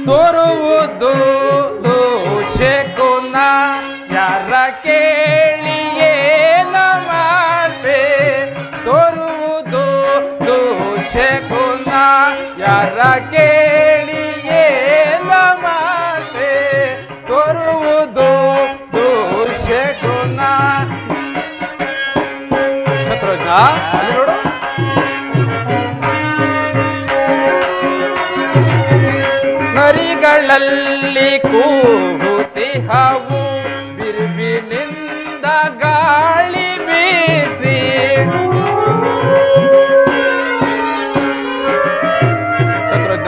ತೋರುವುದು ದೋಷಗುಣ ಯಾರ ಕೇಳಿಯೇನ ಮಾಡ್ಬೆ ತೋರುವುದು ದೋಷಗುಣ ಯಾರ ಕೇಳಿಯೇನ ಮಾಡ್ಬೆ ತೋರುವುದು ದೋಷಗುಣ ಶತ್ರುಘ್ನ ಅಲ್ಲಿ ನೋಡು ನರಿಗಳಲ್ಲಿ ಕೂಗುತಿಹವು ಬಿರುಬಿನಿಂದ ಗಾಳಿ ಬೀಸಿ ಶತ್ರುಘ್ನ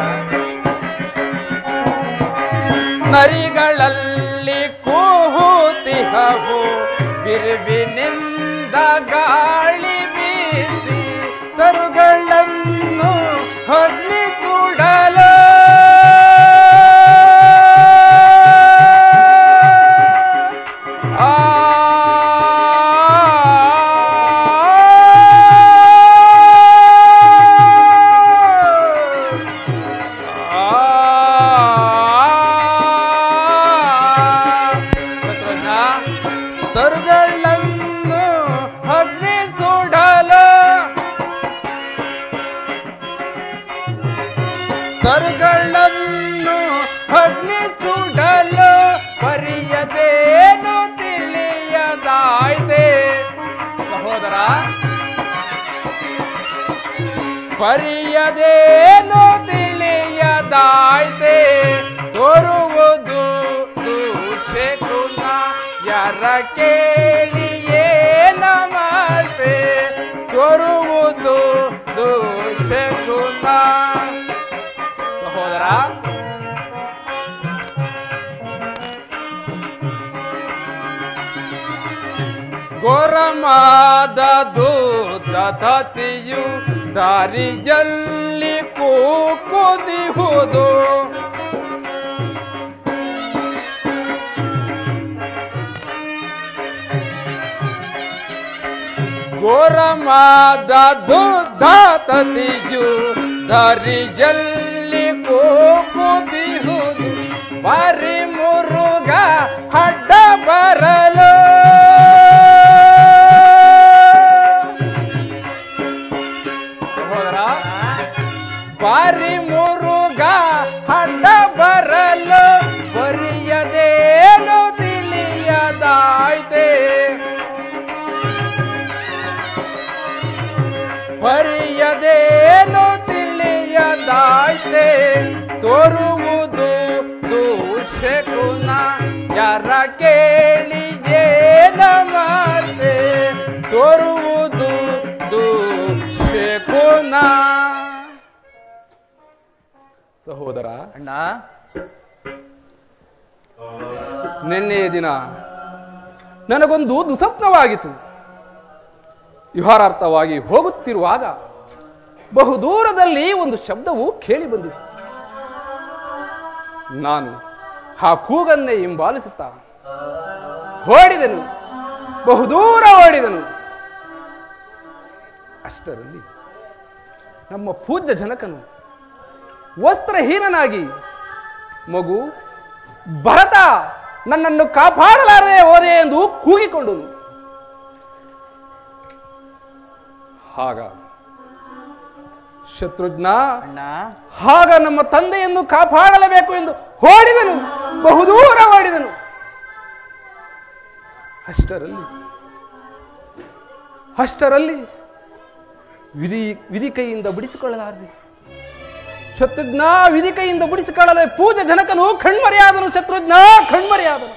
ನರಿಗಳಲ್ಲಿ ಕೂಹುತಿಹವು ಬಿರುಬಿನಿಂದ ಗಾಳಿ ಬೀಸಿ ತರುಗಳನ್ನು ಹೊಡ್ಲಿ ಸುಡಲು ಆ ತರುಗಳನ್ನು ಅಗ್ನಿ ಸುಡಲು ತರುಗಳನ್ನು ಅಗ್ನಿ ಸುಡಲು ಪರಿಯದೇನು ತಿಳಿಯದಾಯ್ತೆ ಸಹೋದರ ಪರಿಯದೇನು ತಿಳಿಯದಾಯ್ತೆ ತೋರುವುದು ದೂಷೆ ಗುಣ ಯಾರ ಕೇಳಿಯೇನ ಮಾಡ್ಬೆ ತೋರುವುದು ದೂಷೆ ಗುಣ ಸಹೋದರ ಘೋರಮಾದ ದೂತ ತತಿಯು ದಾರಿಯಲ್ಲಿ ಕೂಕುದಿಹುದು ಘೋರಮಾದ ದೂತ ತತಿಯು ದಾರಿಯಲ್ಲಿ ಕೂಕುದಿಹುದು ಬಾರಿ ಮುರುಗ ಹಡ್ಡ ಬರಲು ಸಹೋದರ ಬಾರಿ ಮುರುಗ ಹಡ್ಡ ಬರಲು ಬರಿಯದೇನು ತಿಳಿಯದಾಯ್ತೆ ಬರಿಯದೇನು ತಿಳಿಯದಾಯ್ತೆ ತೋರುವುದು ದೂಷೆ ಗುಣ ಯಾರ ಕೇಳಿ ಏನ ಮಾಡ್ಬೆ ತೋರುವುದು ದೂಷೆ ಗುಣ ಸಹೋದರ ಅಣ್ಣ ನಿನ್ನೆಯ ದಿನ ನನಗೊಂದು ದುಸಪ್ನವಾಗಿತ್ತು ವಿಹಾರಾರ್ಥವಾಗಿ ಹೋಗುತ್ತಿರುವಾಗ ಬಹುದೂರದಲ್ಲಿ ಒಂದು ಶಬ್ದವು ಕೇಳಿ ಬಂದಿತು ನಾನು ಆ ಕೂಗನ್ನೇ ಹಿಂಬಾಲಿಸುತ್ತಾ ಓಡಿದನು ಬಹುದೂರ ಓಡಿದನು ಅಷ್ಟರಲ್ಲಿ ನಮ್ಮ ಪೂಜ್ಯ ಜನಕನು ವಸ್ತ್ರಹೀನನಾಗಿ ಮಗು ಭರತ ನನ್ನನ್ನು ಕಾಪಾಡಲಾರದೆ ಹೋದೆ ಎಂದು ಕೂಗಿಕೊಂಡನು ಆಗ ಶತ್ರುಘ್ನ ಅಣ್ಣ ಆಗ ನಮ್ಮ ತಂದೆಯನ್ನು ಕಾಪಾಡಲೇಬೇಕು ಎಂದು ಓಡಿದನು ಬಹುದೂರ ಓಡಿದನು ಅಷ್ಟರಲ್ಲಿ ಅಷ್ಟರಲ್ಲಿ ವಿಧಿ ವಿಧಿ ಕೈಯಿಂದ ಬಿಡಿಸಿಕೊಳ್ಳಲಾರದೆ ಶತ್ರುಘ್ನ ವಿಧಿ ಕೈಯಿಂದ ಬಿಡಿಸಿಕೊಳ್ಳದೆ ಪೂಜೆ ಜನಕನು ಕಣ್ಮರೆಯಾದನು ಶತ್ರುಘ್ನ ಕಣ್ಮರೆಯಾದನು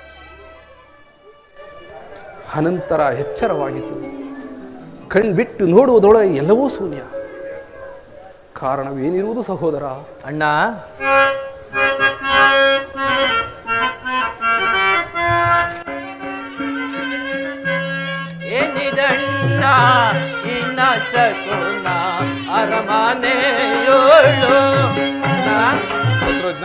ಅನಂತರ ಎಚ್ಚರವಾಗಿತ್ತು ಕಣ್ಬಿಟ್ಟು ನೋಡುವುದೊಳಗೆ ಎಲ್ಲವೂ ಶೂನ್ಯ ಕಾರಣವೇನಿರುವುದು ಸಹೋದರ ಅಣ್ಣ ಏನಿದಣ್ಣ ಇನ್ನ ಶಕುನ ಅರಮನೆಯೋಳು ಅಣ್ಣ ಶತ್ರುಘ್ನ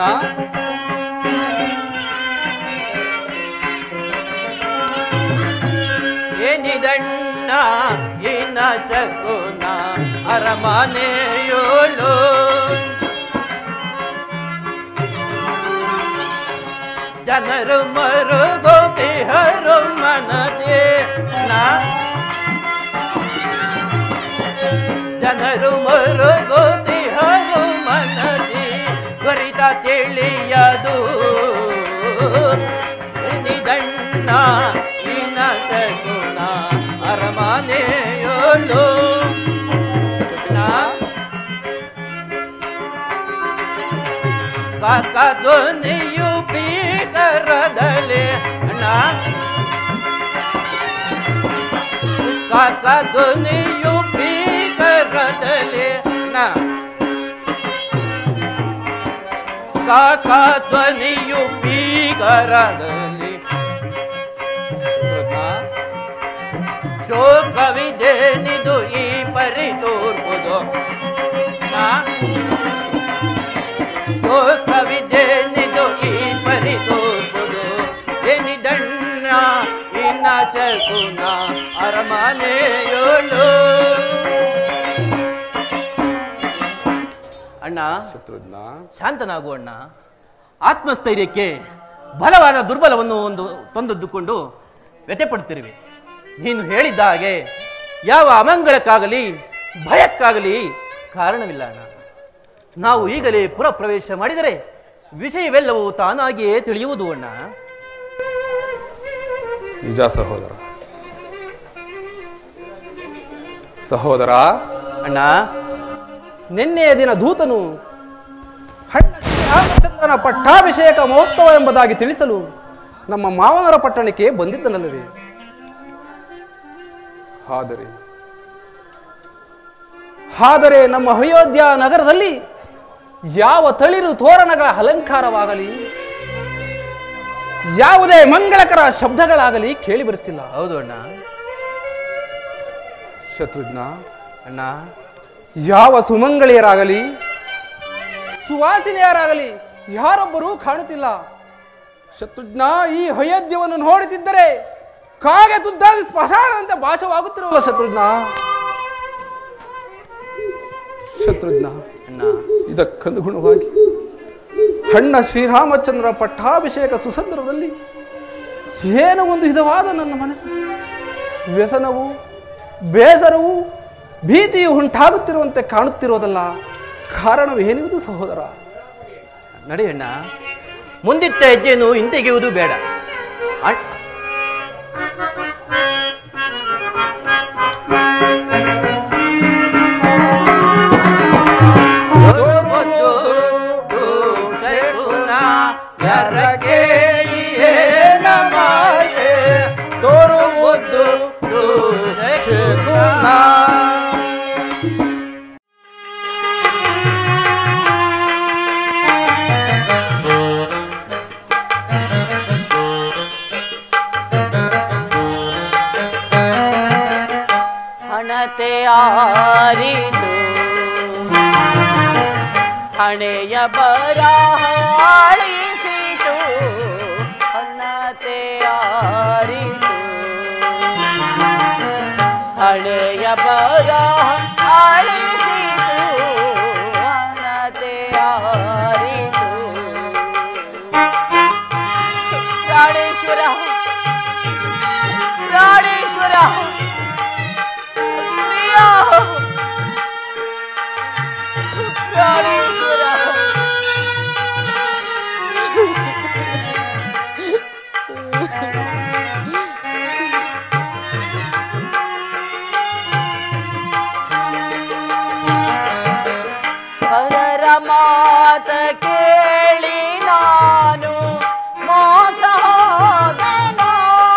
ಏನಿದಣ್ಣ ಇನ್ನ ಶಕುನ ಅರಮನೆಯೋಳು ಜನರು ಮರುಗೋತಿಹರು ಮನದೇ ನಾ ಜನರು ಮರುಗೋತಿಹರು ಮನದಿ ತ್ವರಿತ ತಿಳಿಯದು ನಿದಣ್ಣ ಇನ ಸಗುಣ ಅರಮನೆಯೋಳು ನಾ ಕಾಕಧ್ವನಿಯು ಭೀಕರದಲೆ ಅಣ್ಣ ಕಾಕಧ್ವನಿಯು ಭೀಕರದಲೆ ಅಣ್ಣ ಕಾಕಧ್ವನಿಯು ಭೀಕರದಲ್ಲಿ ಶೋಕವಿದೇನಿದು ಈ ಪರಿ ತೋರ್ಬುದು ನಾ ಶೋಕವಿದೇನಿದು ಈ ಪರಿ ತೋರ್ಬುದು ಎನಿದಣ್ಣ ಇನ್ನ ಶಕುನ ಅರಮನೆಯೋಳು ಅಣ್ಣ ಶತ್ರುಘ್ನ ಶಾಂತನಾಗು ಅಣ್ಣ ಆತ್ಮಸ್ಥೈರ್ಯಕ್ಕೆ ಬಲವಾದ ದುರ್ಬಲವನ್ನು ಒಂದು ತಂದೊದ್ದುಕೊಂಡು ವ್ಯಥೆ ಪಡ್ತಿರುವೆ ನೀನು ಹೇಳಿದ್ದ ಹಾಗೆ ಯಾವ ಅಮಂಗಳಕ್ಕಾಗಲಿ ಭಯಕ್ಕಾಗಲಿ ಕಾರಣವಿಲ್ಲ ಅಣ್ಣ ನಾವು ಈಗಲೇ ಪುರ ಪ್ರವೇಶ ಮಾಡಿದರೆ ವಿಷಯವೆಲ್ಲವೂ ತಾನಾಗಿಯೇ ತಿಳಿಯುವುದು ಅಣ್ಣ ನಿಜ ಸಹೋದರ ಸಹೋದರ ಅಣ್ಣ ನಿನ್ನೆಯ ದಿನ ದೂತನು ಹಣ್ಣ ಶ್ರೀರಾಮಚಂದ್ರನ ಪಟ್ಟಾಭಿಷೇಕ ಮಹೋತ್ಸವ ಎಂಬುದಾಗಿ ತಿಳಿಸಲು ನಮ್ಮ ಮಾವನರ ಪಟ್ಟಣಕ್ಕೆ ಬಂದಿದ್ದನಲ್ಲವೇ ಆದರೆ ಆದರೆ ನಮ್ಮ ಅಯೋಧ್ಯ ನಗರದಲ್ಲಿ ಯಾವ ತಳಿರು ತೋರಣಗಳ ಅಲಂಕಾರವಾಗಲಿ ಯಾವುದೇ ಮಂಗಳಕರ ಶಬ್ದಗಳಾಗಲಿ ಕೇಳಿ ಬರುತ್ತಿಲ್ಲ ಹೌದು ಅಣ್ಣ ಶತ್ರುಘ್ನ ಅಣ್ಣ ಯಾವ ಸುಮಂಗಳಿಯರಾಗಲಿ ಸುವಾಸಿನಿಯರಾಗಲಿ ಯಾರೊಬ್ಬರೂ ಕಾಣುತ್ತಿಲ್ಲ ಶತ್ರುಘ್ನ ಈ ಅಯೋಧ್ಯವನ್ನು ನೋಡುತ್ತಿದ್ದರೆ ಕಾಗೆ ತುದ್ದಾಗಿ ಸ್ಮಶಾನದಂತೆ ಭಾಷವಾಗುತ್ತಿರುವ ಶತ್ರುಘ್ನ ಶತ್ರುಘ್ನ ಅಣ್ಣ ಇದಕ್ಕನುಗುಣವಾಗಿ ಹಣ್ಣ ಶ್ರೀರಾಮಚಂದ್ರ ಪಟ್ಟಾಭಿಷೇಕ ಸುಸಂದರ್ಭದಲ್ಲಿ ಏನೋ ಒಂದು ವಿಧವಾದ ನನ್ನ ಮನಸ್ಸು ವ್ಯಸನವು ಬೇಸರವು ಭೀತಿಯು ಉಂಟಾಗುತ್ತಿರುವಂತೆ ಕಾಣುತ್ತಿರೋದಲ್ಲ ಕಾರಣವೇನಿರುವುದು ಸಹೋದರ ನಡೆಯಣ್ಣ ಮುಂದಿಟ್ಟ ಹೆಜ್ಜೆಯನ್ನು ಹಿಂತೆಗೆಯುವುದು ಬೇಡ ಅಣ್- ದೋರ್ಬದ್ದು ದೂಷಕುನ ಯರಕೆ ಏನ ಮಾಡೆ ತೋರುವುದು ದೂಷಕುನ ಹಣತೆ ಆರಿತು ಹಣೆಯ ಬರಹಾಳಿಸಿತು ಹಣತೆ ಆರಿತು ಹಣೆಯ ಬರಹ ಆಳಿಸಿತು ಹಣತೆ ಆರಿತು ಪ್ರಾಣೇಶ್ವರ ಪ್ರಾಣೇಶ್ವರ ಪ್ರಿಯ ಪ್ರಾಣೇಶ್ವರ ಪರರ ಮಾತ ಕೇಳಿ ನಾನು ಮೋಸ ಹೋದೆನೋ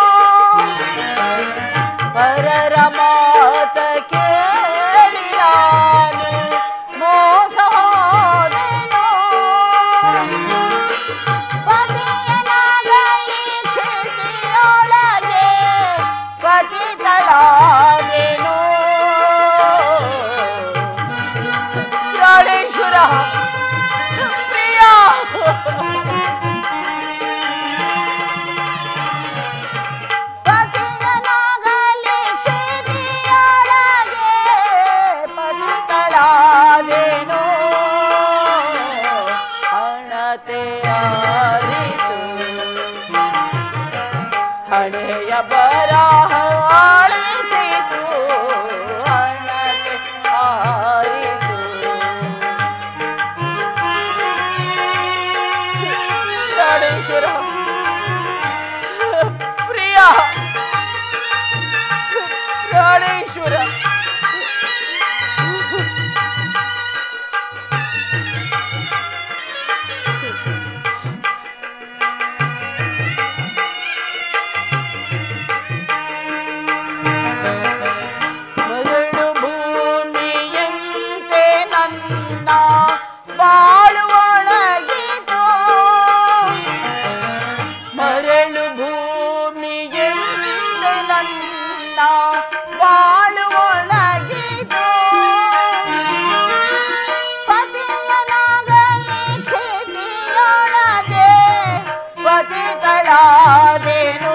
ಪರರ ಮಾತ ಕೇಳಿ ನಾನು ಮೋಸ ಹೋದೆನೋ ಪತಿಯನಾಗಲಿ ಕ್ಷಿತಿಯೊಳಗೆ ಪತಿತಳಾದೆನೋ ಪ್ರಾಣೇಶ್ವರ ಪ್ರಿಯ ಪತಿಯನಾಗಲಿ ಕ್ಷಿತಿಯೊಳಗೆ ಪತಿತಳಾದೆನೋ ಹಣತೆ ಆರಿತು ನನ್ನ ಬಾಳು ಒಣಗಿತು ಮರಳು ಭೂಮಿಗೆಂದು ನನ್ನ ಬಾಳು ಒಣಗಿತು ಪತಿಯನಾಗಲಿ ಕ್ಷಿತಿಯೊಳಗೆ ಪತಿತಳಾದೆನು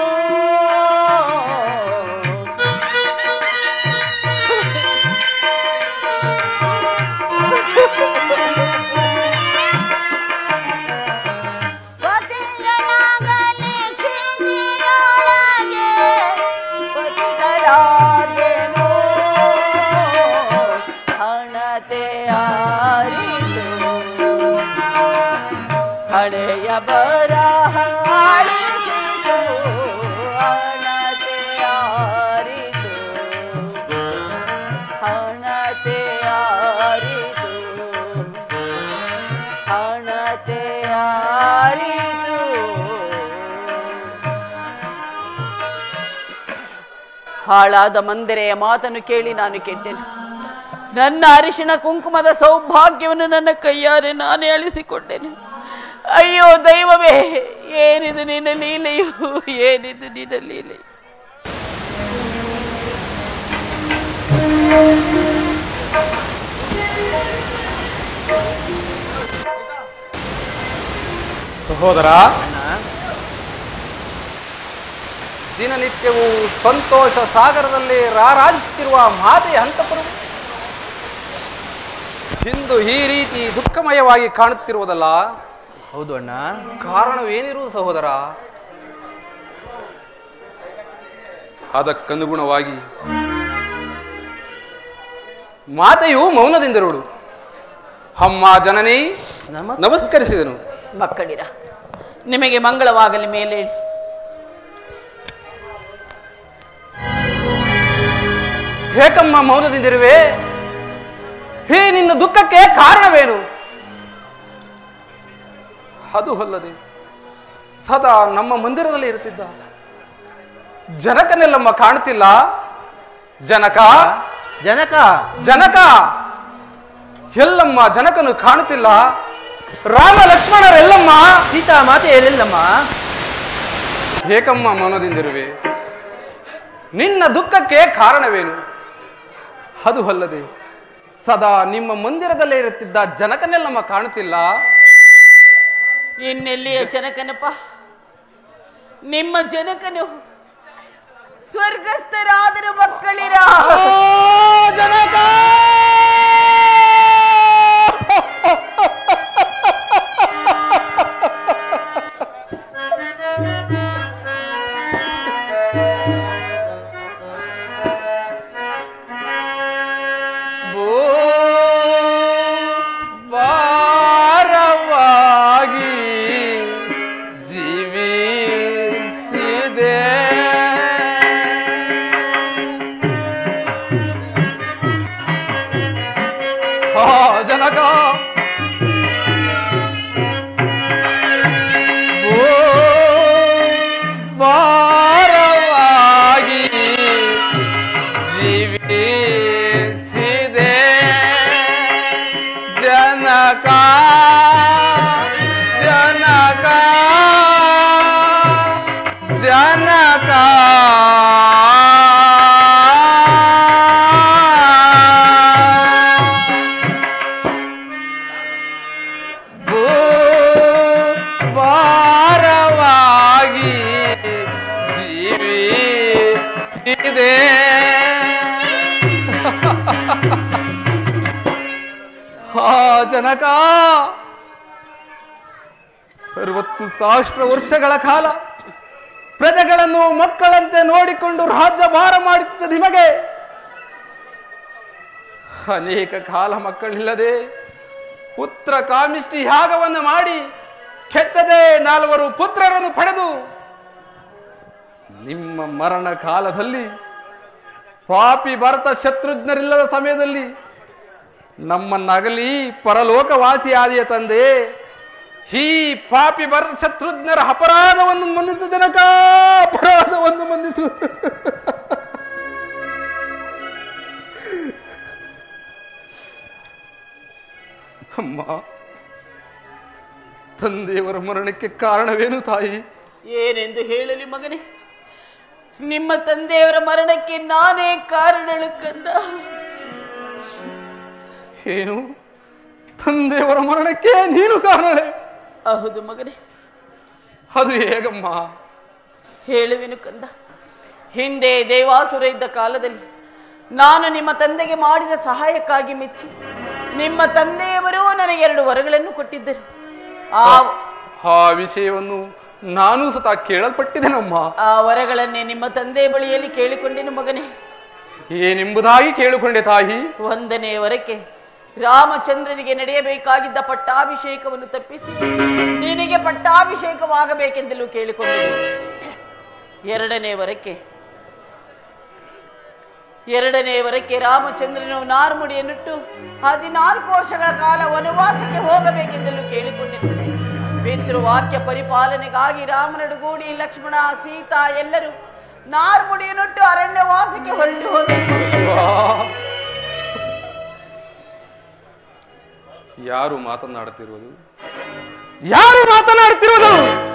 ಪತಿಯನಾಗಲಿ ಕ್ಷಿತಿಯೊಳಗೆ ಪತಿತಳಾದೆನು ಹಣತೆ ಆರಿತು ಹಳೆಯ ಬರಹ ಆಳಿಸಿತು ಹಣತೆ ಆರಿತು ಹಣತೆ ಆರಿತು ಹಣತೆ ಆರಿತು ಹಾಳಾದ ಮಂದಿರೆಯ ಮಾತನ್ನು ಕೇಳಿ ನಾನು ಕೆಟ್ಟೆನು ನನ್ನ ಅರಿಶಿನ ಕುಂಕುಮದ ಸೌಭಾಗ್ಯವನ್ನು ನನ್ನ ಕೈಯಾರೆ ನಾನೇ ಅಳಿಸಿಕೊಂಡೆನು ಅಯ್ಯೋ ದೈವವೇ ಏನಿದು ನಿನ್ನ ಲೀಲೆಯು ಏನಿದು ನಿನ್ನ ಲೀಲೆ ಸಹೋದರ ದಿನನಿತ್ಯವೂ ಸಂತೋಷ ಸಾಗರದಲ್ಲಿ ರಾರಾಜುತ್ತಿರುವ ಮಾತೆಯ ಹಂತಪುರ ಇಂದು ಈ ರೀತಿ ದುಃಖಮಯವಾಗಿ ಕಾಣುತ್ತಿರುವುದಲ್ಲ ಹೌದು ಅಣ್ಣ ಕಾರಣವೇನಿರುವುದು ಸಹೋದರ ಅದಕ್ಕನುಗುಣವಾಗಿ ಮಾತೆಯು ಮೌನದಿಂದಿರುವುದು ಅಮ್ಮ ಜನನಿ ನಮಸ್ ನಮಸ್ಕರಿಸಿದನು ಮಕ್ಕಳಿರ ನಿಮಗೆ ಮಂಗಳವಾಗಲಿ ಮೇಲೆ ಹೇಕಮ್ಮ ಮೌನದಿಂದಿರುವೆ ಹೇ ನಿನ್ನ ದುಃಖಕ್ಕೆ ಕಾರಣವೇನು ಅದು ಅಲ್ಲದೆ ಸದಾ ನಮ್ಮ ಮಂದಿರದಲ್ಲಿ ಇರುತ್ತಿದ್ದ ಜನಕನೆಲ್ಲಮ್ಮ ಕಾಣುತ್ತಿಲ್ಲ ಜನಕ ಜನಕ ಜನಕ ಎಲ್ಲಮ್ಮ ಜನಕನು ಕಾಣುತ್ತಿಲ್ಲ ರಾಮ ಲಕ್ಷ್ಮಣರೆಲ್ಲಮ್ಮ ಸೀತಾ ಮಾತೆ ಎಲ್ಲಿಲ್ಲಮ್ಮ ಏಕಮ್ಮ ಮೌನದಿಂದಿರುವೆ ನಿನ್ನ ದುಃಖಕ್ಕೆ ಕಾರಣವೇನು ಅದು ಅಲ್ಲದೆ ಸದಾ ನಿಮ್ಮ ಮಂದಿರದಲ್ಲೇ ಇರುತ್ತಿದ್ದ ಜನಕನೆಲ್ಲಮ್ಮ ಕಾಣುತ್ತಿಲ್ಲ ಇನ್ನೆಲ್ಲಿಯ ಜನಕನಪ್ಪ ನಿಮ್ಮ ಜನಕನು ಸ್ವರ್ಗಸ್ಥರಾದರು ಮಕ್ಕಳಿರ ಜನಕ ಭೂ ಭಾರವಾಗಿ ಜೀವಿಸಿದೆ ಹಾ ಜನಕ ಭೂ ಭಾರವಾಗಿ ಜೀವಿಸಿದೆ ಜನಕ ಜನಕ ಜನಕ ಭೂ ಭಾರವಾಗಿ ಜೀವಿಸಿದೆ ಹಾ ಜನಕ ಅರವತ್ತು ಸಹಸ್ರ ವರ್ಷಗಳ ಕಾಲ ಪ್ರಜೆಗಳನ್ನು ಮಕ್ಕಳಂತೆ ನೋಡಿಕೊಂಡು ರಾಜ್ಯಭಾರ ಮಾಡುತ್ತಿದ್ದ ನಿಮಗೆ ಅನೇಕ ಕಾಲ ಮಕ್ಕಳಿಲ್ಲದೆ ಪುತ್ರ ಕಾಮಿಷ್ಟಿ ಯಾಗವನ್ನು ಮಾಡಿ ಕೆಚ್ಚದೆ ನಾಲ್ವರು ಪುತ್ರರನ್ನು ಪಡೆದು ನಿಮ್ಮ ಮರಣ ಕಾಲದಲ್ಲಿ ಪಾಪಿ ಭರತ ಶತ್ರುಘ್ನರಿಲ್ಲದ ಸಮಯದಲ್ಲಿ ನಮ್ಮನ್ನಗಲಿ ಪರಲೋಕವಾಸಿ ಆದಿಯ ತಂದೆ ಈ ಪಾಪಿ ಭರತ ಶತ್ರುಘ್ನರ ಅಪರಾಧವನ್ನು ಮನ್ನಿಸು ಜನಕ ಅಪರಾಧವನ್ನು ಮನ್ನಿಸು ಅಮ್ಮ ತಂದೆಯವರ ಮರಣಕ್ಕೆ ಕಾರಣವೇನು ತಾಯಿ ಏನೆಂದು ಹೇಳಲಿ ಮಗನೇ ನಿಮ್ಮ ತಂದೆಯವರ ಮರಣಕ್ಕೆ ನಾನೇ ಕಾರಣಳು ಕಂದ ಏನು ತಂದೆಯವರ ಮರಣಕ್ಕೆ ನೀನು ಕಾರಣವೇ ಹೌದು ಮಗನೇ ಅದು ಹೇಗಮ್ಮ ಹೇಳುವೆನು ಕಂದ ಹಿಂದೆ ದೇವಾಸುರ ಇದ್ದ ಕಾಲದಲ್ಲಿ ನಾನು ನಿಮ್ಮ ತಂದೆಗೆ ಮಾಡಿದ ಸಹಾಯಕ್ಕಾಗಿ ಮೆಚ್ಚಿ ನಿಮ್ಮ ತಂದೆಯವರು ನನಗೆ ಎರಡು ವರಗಳನ್ನು ಕೊಟ್ಟಿದ್ದರು ಆ ಆ ವಿಷಯವನ್ನು ನಾನು ಸತ ಕೇಳಲ್ಪಟ್ಟಿದ್ದೇನಮ್ಮ ಆ ವರಗಳನ್ನೇ ನಿಮ್ಮ ತಂದೆ ಬಳಿಯಲ್ಲಿ ಕೇಳಿಕೊಂಡೆನು ಮಗನೇ ಏನೆಂಬುದಾಗಿ ಕೇಳಿಕೊಂಡೆ ತಾಯಿ ಒಂದನೇ ವರಕ್ಕೆ ರಾಮಚಂದ್ರನಿಗೆ ನಡೆಯಬೇಕಾಗಿದ್ದ ಪಟ್ಟಾಭಿಷೇಕವನ್ನು ತಪ್ಪಿಸಿ ನಿನಗೆ ಪಟ್ಟಾಭಿಷೇಕವಾಗಬೇಕೆಂದಲೂ ಕೇಳಿಕೊಂಡೆನು ಎರಡನೇ ವರಕ್ಕೆ ಎರಡನೇ ವರಕ್ಕೆ ರಾಮಚಂದ್ರನು ನಾರ್ಮುಡಿಯನ್ನಿಟ್ಟು ಹದಿನಾಲ್ಕು ವರ್ಷಗಳ ಕಾಲ ವನವಾಸಕ್ಕೆ ಹೋಗಬೇಕೆಂದಲೂ ಕೇಳಿಕೊಂಡೆನು ಪಿತೃವಾಕ್ಯ ಪರಿಪಾಲನೆಗಾಗಿ ರಾಮನಡುಗೂಡಿ ಲಕ್ಷ್ಮಣ ಸೀತಾ ಎಲ್ಲರೂ ನಾರ್ಮುಡಿಯನ್ನಿಟ್ಟು ಅರಣ್ಯವಾಸಕ್ಕೆ ಹೊರಟು ಹೋದರು ಯಾರು ಮಾತನಾಡುತ್ತಿರುವುದು ಯಾರು ಮಾತನಾಡುತ್ತಿರುವುದು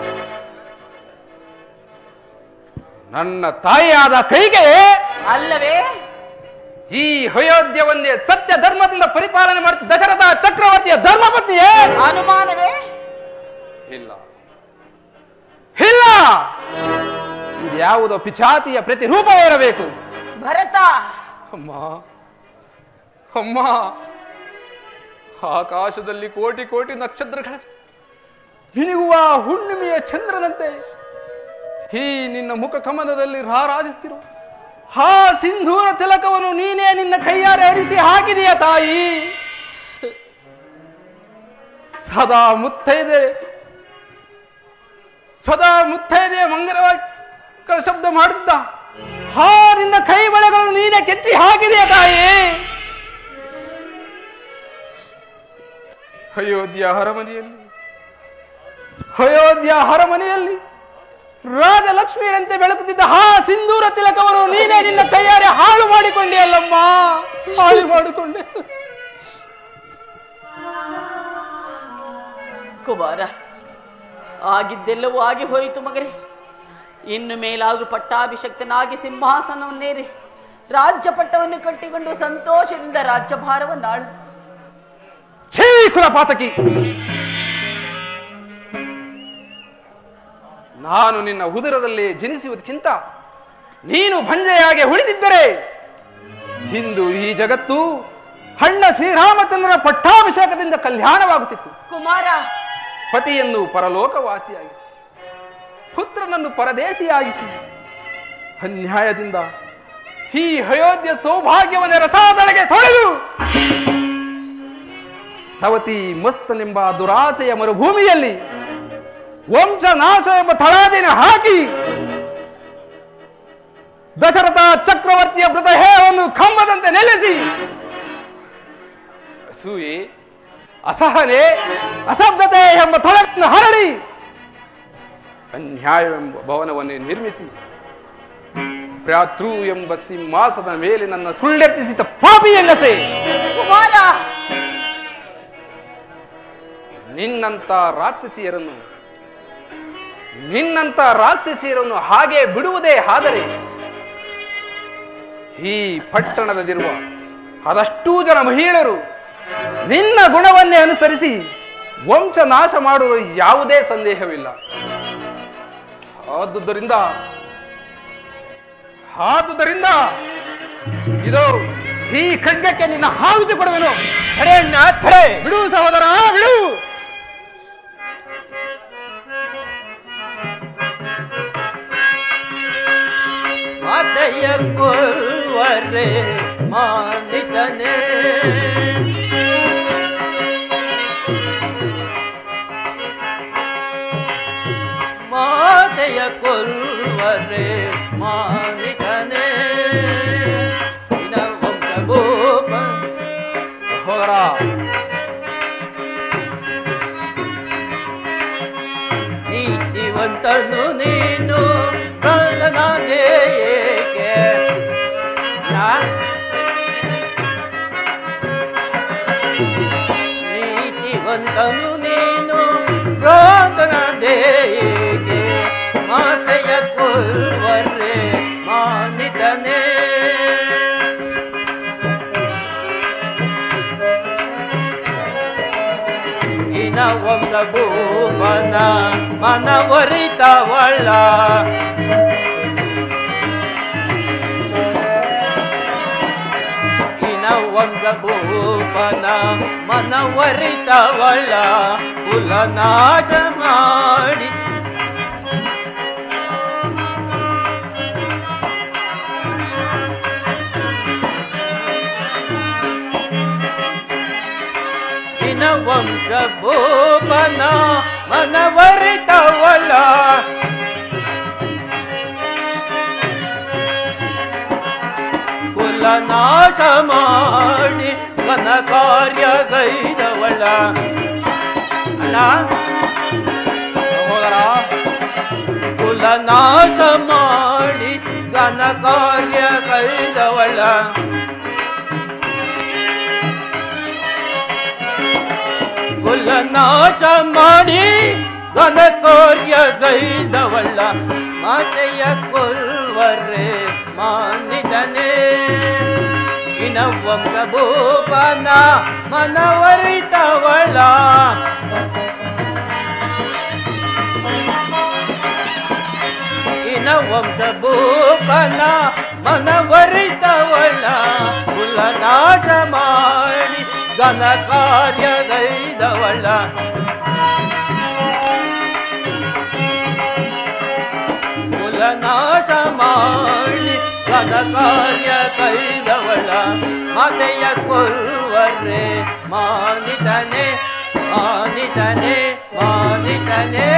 ನನ್ನ ತಾಯಿಯಾದ ಕೈಗೆ ಅಲ್ಲವೇ ಈ ಅಯೋಧ್ಯವನ್ನೇ ಸತ್ಯ ಧರ್ಮದಿಂದ ಪರಿಪಾಲನೆ ಮಾಡುತ್ತ ದಶರಥ ಚಕ್ರವರ್ತಿಯ ಧರ್ಮಪತ್ನಿಯೇ ಅನುಮಾನವೇ ಇಲ್ಲ ಇಲ್ಲ ಇದ್ಯಾವುದೋ ಪಿಚಾತಿಯ ಪ್ರತಿರೂಪವಿರಬೇಕು ಭರತ ಅಮ್ಮ ಅಮ್ಮ ಆಕಾಶದಲ್ಲಿ ಕೋಟಿ ಕೋಟಿ ನಕ್ಷತ್ರಗಳ ಮಿನುಗುವ ಹುಣ್ಣಿಮೆಯ ಚಂದ್ರನಂತೆ ಈ ನಿನ್ನ ಮುಖ ಕಮಲದಲ್ಲಿ ರಾರಾಜಿಸ್ತಿರುವ ಹಾ ಸಿಂಧೂರ ತಿಲಕವನ್ನು ನೀನೇ ನಿನ್ನ ಕೈಯಾರೆ ಹರಿಸಿ ಹಾಕಿದೆಯ ತಾಯಿ ಸದಾ ಮುತ್ತೈದೆ ಸದಾ ಮುತ್ತೈದೆ ಮಂಗಲವಾಗಿ ಶಬ್ದ ಮಾಡುತ್ತಿದ್ದ ಹಾ ನಿನ್ನ ಕೈ ಬಳೆಗಳನ್ನು ನೀನೇ ಕೆಚ್ಚಿ ಹಾಕಿದೆಯ ತಾಯಿ ಅಯೋಧ್ಯ ಅರಮನೆಯಲ್ಲಿ ಅಯೋಧ್ಯ ಅರಮನೆಯಲ್ಲಿ ರಾಜಲಕ್ಷ್ಮಿಯರಂತೆ ಬೆಳಕುತ್ತಿದ್ದ ಹಾ ಸಿಂಧೂರ ತಿಲಕವನ್ನು ನೀನೇ ನಿನ್ನ ಕೈಯಾರೆ ಹಾಳು ಮಾಡಿಕೊಂಡೆ ಅಲ್ಲಮ್ಮ ಹಾಳು ಮಾಡಿಕೊಂಡೆ ಕುಮಾರ ಆಗಿದ್ದೆಲ್ಲವೂ ಆಗಿ ಹೋಯಿತು ಮಗರೇ ಇನ್ನು ಮೇಲಾದ್ರೂ ಪಟ್ಟಾಭಿಷಕ್ತನಾಗಿ ಸಿಂಹಾಸನವನ್ನೇರಿ ರಾಜ್ಯ ಪಟ್ಟವನ್ನು ಕಟ್ಟಿಕೊಂಡು ಸಂತೋಷದಿಂದ ರಾಜ್ಯಭಾರವನ್ನಾಳು ಛೀ ಕುಲಪಾತಕಿ ನಾನು ನಿನ್ನ ಉದರದಲ್ಲಿ ಜನಿಸುವುದಕ್ಕಿಂತ ನೀನು ಭಂಜೆಯಾಗಿ ಉಳಿದಿದ್ದರೆ ಇಂದು ಈ ಜಗತ್ತು ಹಣ್ಣ ಶ್ರೀರಾಮಚಂದ್ರನ ಪಟ್ಟಾಭಿಷೇಕದಿಂದ ಕಲ್ಯಾಣವಾಗುತ್ತಿತ್ತು ಕುಮಾರ ಪತಿಯನ್ನು ಪರಲೋಕವಾಸಿಯಾಗಿಸಿ ಪುತ್ರನನ್ನು ಪರದೇಶಿಯಾಗಿಸಿ ಅನ್ಯಾಯದಿಂದ ಈ ಅಯೋಧ್ಯ ಸೌಭಾಗ್ಯವನ್ನೇ ರಸಾದಳೆಗೆ ತೊಳೆದು ಸವತಿ ಮಸ್ತನೆಂಬ ದುರಾಸೆಯ ಮರುಭೂಮಿಯಲ್ಲಿ ವಂಶ ನಾಶ ಎಂಬ ತಳಾದಿನ ಹಾಕಿ ದಶರಥ ಚಕ್ರವರ್ತಿಯ ಮೃತದೇಹವನ್ನು ಕಂಬದಂತೆ ನೆಲೆಸಿ ಅಸೂಯೆ ಅಸಹನೆ ಅಸಭ್ಯತೆ ಎಂಬ ತೊಳನ್ನು ಹರಡಿ ಅನ್ಯಾಯವೆಂಬ ಭವನವನ್ನೇ ನಿರ್ಮಿಸಿ ಭ್ರಾತೃ ಎಂಬ ಸಿಂಹಾಸದ ಮೇಲೆ ನನ್ನ ಕುಳ್ಳೆತ್ತಿಸಿದ ಪಾಪಿ ಹೆಂಗಸೆ ಕುಮಾರ ನಿನ್ನಂತ ರಾಕ್ಷಸಿಯರನ್ನು ನಿನ್ನಂತ ರಾಕ್ಷಸಿಯರನ್ನು ಹಾಗೆ ಬಿಡುವುದೇ ಆದರೆ ಈ ಪಟ್ಟಣದಲ್ಲಿರುವ ಅದಷ್ಟೂ ಜನ ಮಹಿಳೆಯರು ನಿನ್ನ ಗುಣವನ್ನೇ ಅನುಸರಿಸಿ ವಂಶ ನಾಶ ಮಾಡುವ ಯಾವುದೇ ಸಂದೇಹವಿಲ್ಲ ಆದುದರಿಂದ ಆದುದರಿಂದ ಇದು ಈ ಖಡ್ಗಕ್ಕೆ ನಿನ್ನ ಹಾವಿತು ಕೊಡುವೆನು ತಡೆ ಅಣ್ಣ ತಡೆ ಬಿಡು ಸಹೋದರ ಬಿಡು ಮಾತೆಯ ಕೊಲ್ವರೆ ಮಾನಿತನೆ ಮಾತೆಯ ಕೊಲ್ವರೆ ಮಾನಿತನೆ ನಿನ ವಂಶಗೋಪ ಸಹೋದರ ನೀತಿವಂತನು ನೀನು ಪ್ರಹ್ಲಾದನೇ ಏಕೆ ನಾ- ಭಗವಂತನು ನೀನು ರೋದನ ದೇಗೆ ಮಾತೆಯ ಕೊಲ್ವರೆ ಮಾನಿತನೇ ಇನ ವಂಶ ಭೂಮನ ಮನವರಿತವಳ ಇನ ವಂಶ ಭೂಪನ ಮನವರಿತವಳ ಕುಲನಾಶ ಮಾಡಿ ಇನ ವಂಶ ಭೂಪನ ಮನವರಿತವಳ ಕುಲನಾಶ ಮಾಡಿ ಘನ ಕಾರ್ಯ ಗೈದವಳ ಅಣ್ಣ ಸಹೋದರ ಕುಲನಾಶ ಮಾಡಿ ಘನ ಕಾರ್ಯ ಗೈದವಳ ಕುಲನಾಶ ಮಾಡಿ ಘನ ಕಾರ್ಯ ಗೈದವಳ ಮಾತೆಯ ಕೊಲ್ವರೆ ಮಾನಿದನೆ ಇನ ವಂಶ ಭೂಪನ ಮನವರಿತವಳ ಇನ ವಂಶ ಭೂಪನ ಮನವರಿತವಳ ಕುಲನಾಶ ಮಾಡಿ ಘನ ಕಾರ್ಯ ಗೈದವಳ ಕುಲನಾಶ ಮಾಡಿ ಘನ ಕಾರ್ಯ ಕೈದವಳ ಮಾತೆಯ ಕೊಲ್ವರೆ ಮಾನಿತನೆ ಮಾನಿತನೆ ಮಾನಿತನೆ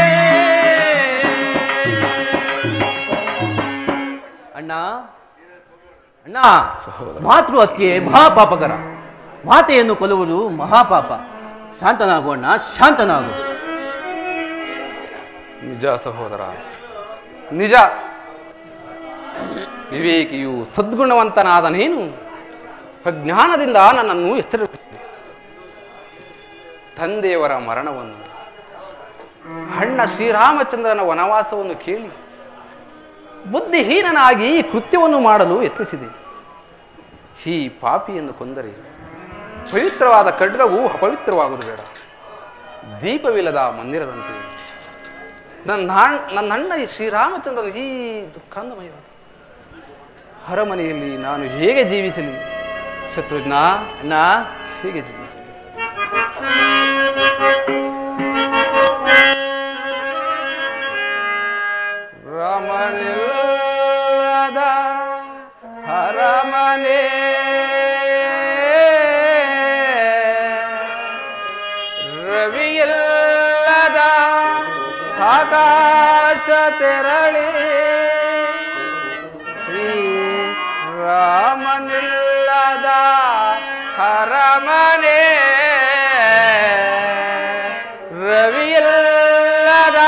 ಅಣ್ಣ ಅಣ್ಣ ಮಾತೃ ಹತ್ಯೆ ಮಹಾಪಾಪಕರ ಮಾತೆಯನ್ನು ಕೊಲ್ಲುವುದು ಮಹಾಪಾಪ ಶಾಂತನಾಗು ಅಣ್ಣ ಶಾಂತನಾಗು ನಿಜ ಸಹೋದರ ನಿಜ ವಿವೇಕಿಯು ಸದ್ಗುಣವಂತನಾದ ನೀನು ಅಜ್ಞಾನದಿಂದ ನನ್ನನ್ನು ಎಚ್ಚರಿಸಿದೆ ತಂದೆಯವರ ಮರಣವನ್ನು ಅಣ್ಣ ಶ್ರೀರಾಮಚಂದ್ರನ ವನವಾಸವನ್ನು ಕೇಳಿ ಬುದ್ಧಿಹೀನನಾಗಿ ಈ ಕೃತ್ಯವನ್ನು ಮಾಡಲು ಯತ್ನಿಸಿದೆ ಈ ಪಾಪಿಯನ್ನು ಕೊಂದರೆ ಪವಿತ್ರವಾದ ಖಡ್ಗವು ಅಪವಿತ್ರವಾಗುವುದು ಬೇಡ ದೀಪವಿಲ್ಲದ ಮಂದಿರದಂತೆ ನನ್ನ ಅಣ್ಣ- ನನ್ನ ಅಣ್ಣ ಈ ಶ್ರೀರಾಮಚಂದ್ರನ ಈ ದುಃಖಾಂತಮಯ ಅರಮನೆಯಲ್ಲಿ ನಾನು ಹೇಗೆ ಜೀವಿಸಲಿ ಶತ್ರುಘ್ನ ಅಣ್ಣ ಹೇಗೆ ಜೀವಿಸಲಿ ರಮಣಿಲ್ಲದ ಅರಮನೆ ರವಿಯಲ್ಲದ ಆಕಾಶ ತೆರಳಿ ಶ್ರೀ ರಾಮನಿಲ್ಲದ ಅರಮನೆ ರವಿಯಲ್ಲದ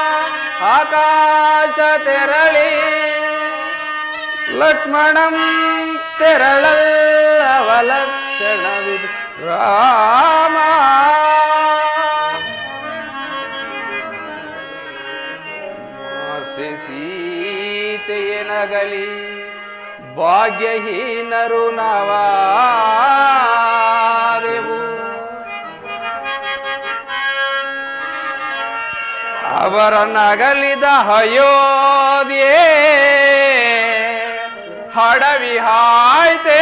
ಆಕಾಶ ತೆರಳಿ ಲಕ್ಷ್ಮಣಂ ತೆರಳಲ್ಲವಲಕ್ಷಣವಿದು ರಾಮ ಮಾತೆ ಸೀತೆಯನಗಲಿ ಭಾಗ್ಯಹೀನರು ನಾವಾದೆವು ಅವರ ನಗಲಿದ ಅಯೋಧ್ಯೆ ಹಡವಿ ಹಾಯ್ತೆ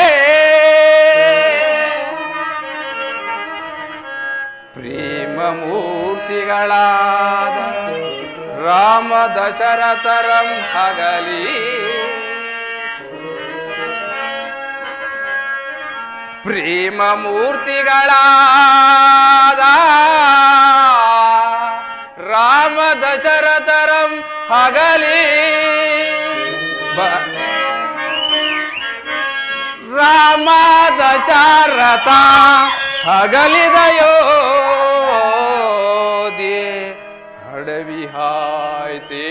ಪ್ರೇಮ ಮೂರ್ತಿಗಳಾದ ರಾಮ ದಶರಥರಂ ಹಗಲಿ ಪ್ರೇಮ ಮೂರ್ತಿಗಳಾದ ರಾಮ ದಶರಥರಂ ಹಗಲಿ ಬ- ರಾಮ ದಶರಥ ಹಗಲಿದಯೋ ದೇ ಹಡವಿ ಹಾಯ್ತೇ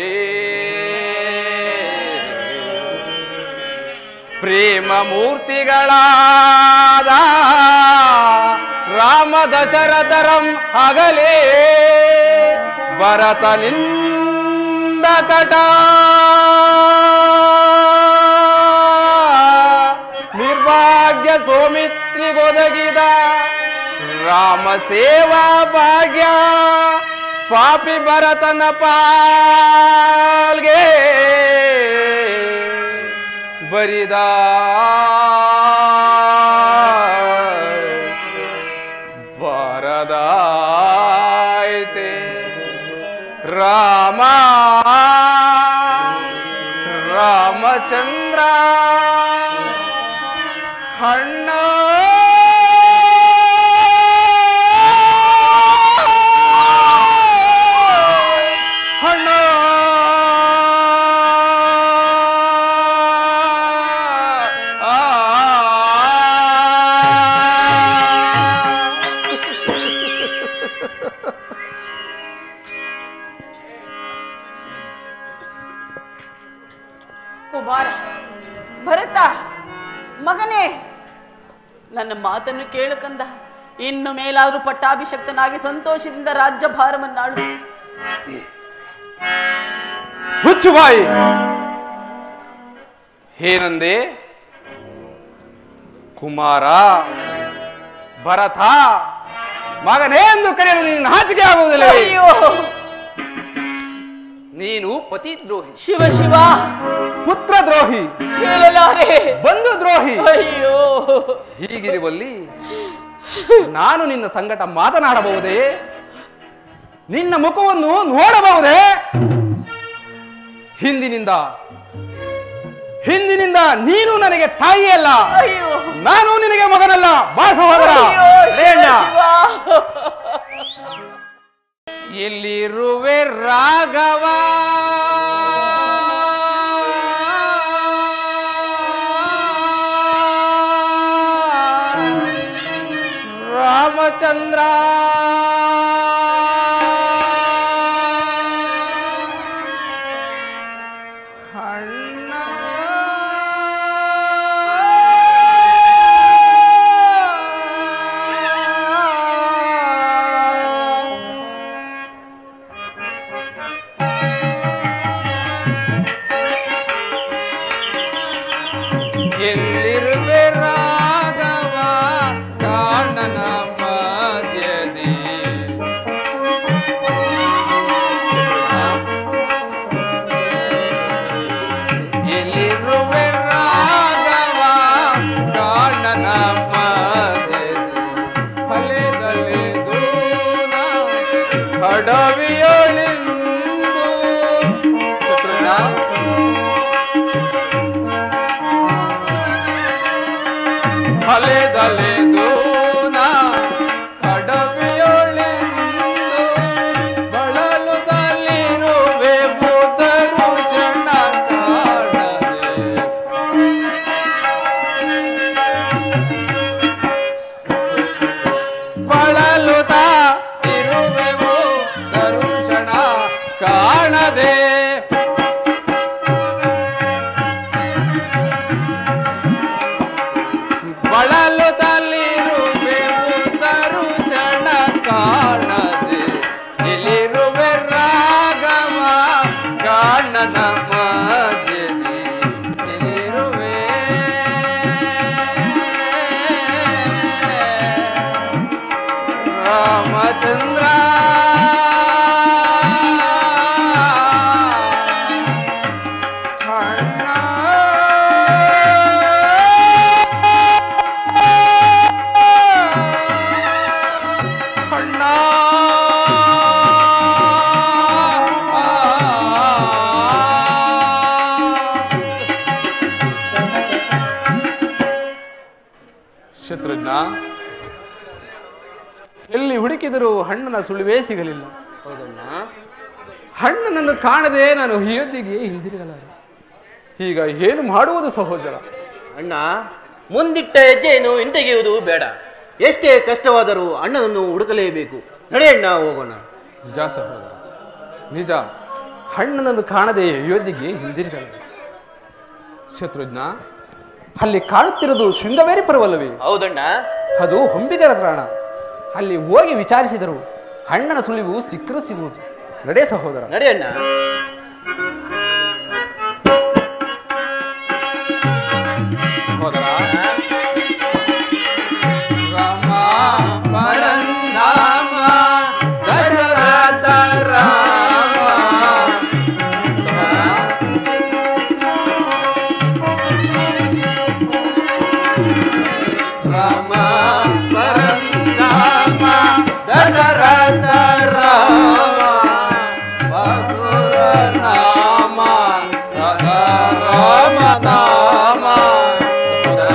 ಪ್ರೇಮ ಮೂರ್ತಿಗಳಾದ ರಾಮ ದಶರಥರಂ ಹಗಲೇ ಭರತನಿಂದ ಕಟ ನಿರ್ಭಾಗ್ಯ ಸೋಮಿತ್ರಿಗೊದಗಿದ ರಾಮ ಸೇವಾ ಭಾಗ್ಯ ಪಾಪಿ ಭರತನ ಪಾಲ್ಗೆ ಬರಿದ ಬರದಾಯ್ತೆ ರಾಮ ರಾಮಚಂದ್ರ ಹಣ್ಣ ಹಣ್ಣ ಕುಮಾರ ಭರತ ಮಗನೇ ನನ್ನ ಮಾತನ್ನು ಕೇಳು ಕಂದ ಇನ್ನು ಮೇಲಾದ್ರೂ ಪಟ್ಟಾಭಿಷಕ್ತನಾಗಿ ಸಂತೋಷದಿಂದ ರಾಜ್ಯಭಾರವನ್ನಾಳು ಹುಚ್ಚು ಬಾಯಿ ಏನಂದೆ ಕುಮಾರ ಭರತ ಮಗನೇ ಎಂದು ಕರೆಯಲು ನೀನು ನಾಚಿಕೆ ಆಗುವುದಿಲ್ಲ ಅಯ್ಯೋ ನೀನು ಪತಿ ದ್ರೋಹಿ ಶಿವ ಶಿವ ಪುತ್ರ ದ್ರೋಹಿ ಕೇಳಲಾರೆ ಬಂಧು ದ್ರೋಹಿ ಅಯ್ಯೋ ಹೀಗಿರುವಲ್ಲಿ ನಾನು ನಿನ್ನ ಸಂಗಟ ಮಾತನಾಡಬಹುದೇ ನಿನ್ನ ಮುಖವನ್ನು ನೋಡಬಹುದೇ ಹಿಂದಿನಿಂದ ಹಿಂದಿನಿಂದ ನೀನು ನನಗೆ ತಾಯಿಯಲ್ಲ ಅಯ್ಯೋ ನಾನು ನಿನಗೆ ಮಗನಲ್ಲ ಬಾ ಸಹೋದರ ಅಯ್ಯೋ ಶಿವ ರೇಣ್ಣ. ಶಿವ. ಎಲ್ಲಿರುವೆ ರಾಘವ ರಾಮಚಂದ್ರ ಅಣ್ಣ ಎಲ್ಲಿರುವೆ ರಾಘವ ಕಾಣನ ಮಧ್ಯದಿ ಎಲ್ಲಿರುವೆ ರಾಘವ ಕಾಣನ ಮಧ್ಯದಿ ಹಲೆದಲ್ಲಿ ದೂನ ಅಡವಿಯೊಳಿಂದು ಶತ್ರುಘ್ನ ಅಲೆದಲೆದೂನ ಕಡವೆಯೊಳೆಂದು ಬಳಲುತ್ತಲಿರುವೆ ಬುಧರು ಕ್ಷಣ ಕಾಣದೆ ಬಳಲುತ್ತ ಇರುವೆವು ದರುಷಣ ಕಾಣದೆ ಬಳಲುತ್ತಲಿರುವೆವು ದರುಷಣ ಕಾಣದೆ ಇಲ್ಲಿರುವೆ ರಾಘವ ಕಾಣನ ಮಧ್ಯದಿ ಇಲ್ಲಿರುವೆ ರಾಮಚಂದ್ರ ಅಣ್ಣ ಶತ್ರುಘ್ನ ಎಲ್ಲಿ ಹುಡುಕಿದರೂ ಹಣ್ಣನ ಸುಳಿವೇ ಸಿಗಲಿಲ್ಲ ಹೌದಣ್ಣ ಹಣ್ಣನನ್ನು ಕಾಣದೆ ನಾನು ಅಯೋಧ್ಯೆಗೆ ಹಿಂದಿರುಗಲಾರೆ ಈಗ ಏನು ಮಾಡುವುದು ಸಹೋದರ ಅಣ್ಣ ಮುಂದಿಟ್ಟ ಹೆಜ್ಜೆಯನ್ನು ಹಿಂತೆಗೆಯುವುದು ಬೇಡ ಎಷ್ಟೇ ಕಷ್ಟವಾದರೂ ಅಣ್ಣನನ್ನು ಹುಡುಕಲೇಬೇಕು ನಡೆಯಣ್ಣ ಹೋಗೋಣ ನಿಜ ಸಹೋದರ ನಿಜ ಹಣ್ಣನನ್ನು ಕಾಣದೆ ಅಯೋಧ್ಯೆಗೆ ಹಿಂದಿರುಗಲಾರೆ ಶತ್ರುಘ್ನ ಅಲ್ಲಿ ಕಾಣುತ್ತಿರುವುದು ಶೃಂಗವೇರಿ ಪರ್ವಲ್ಲವೇ ಹೌದಣ್ಣ ಅದು ಹೊಂಬಿಗರ ತ್ರಾಣ ಅಲ್ಲಿ ಹೋಗಿ ವಿಚಾರಿಸಿದರು ಅಣ್ಣನ ಸುಳಿವು ಸಿಕ್ಕರು ಸಿಗುವುದು ನಡೆ ಸಹೋದರ ನಡೆ ಅಣ್ಣ ಸಹೋದರ ರಾಮ ಪರಂಧಾಮ ದಶರಥ ರಾಮ ರಾಮ ಪರಂಧಾಮ ದಶರಥ ರಾಮ ಬಸುರ ನಾಮ ಸದಾ ರಾಮ ನಾಮ ಸಹೋದರ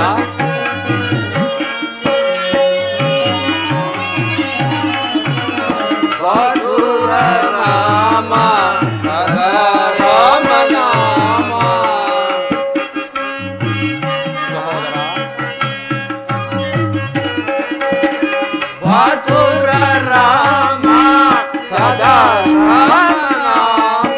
ವಸುರ ನಾಮ ಸದಾ ರಾಮ ನಾಮ ಸಹೋದರ ವಾಸುರ ರಾಮ ಸದಾ ರಾಮ ನಾಮ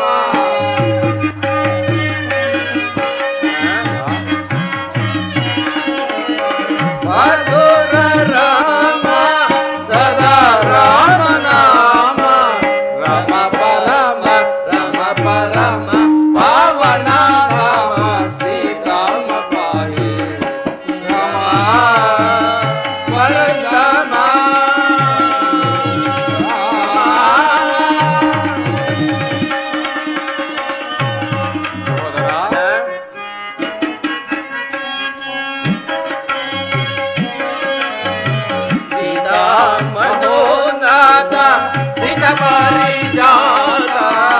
ವಾಸುರ ರಾಮ ಸದಾ ರಾಮ ನಾಮ ರಮ ಪರಮ ರಮ ಪರಮ ಪಾವನ ನಾಮ ಶ್ರೀರಾಮ ಪಾಹಿ ರಮ ಪರಮ ಸೀತಾ ಮನೋನಾಥ ಸೀತ ಪಾರಿಜಾತ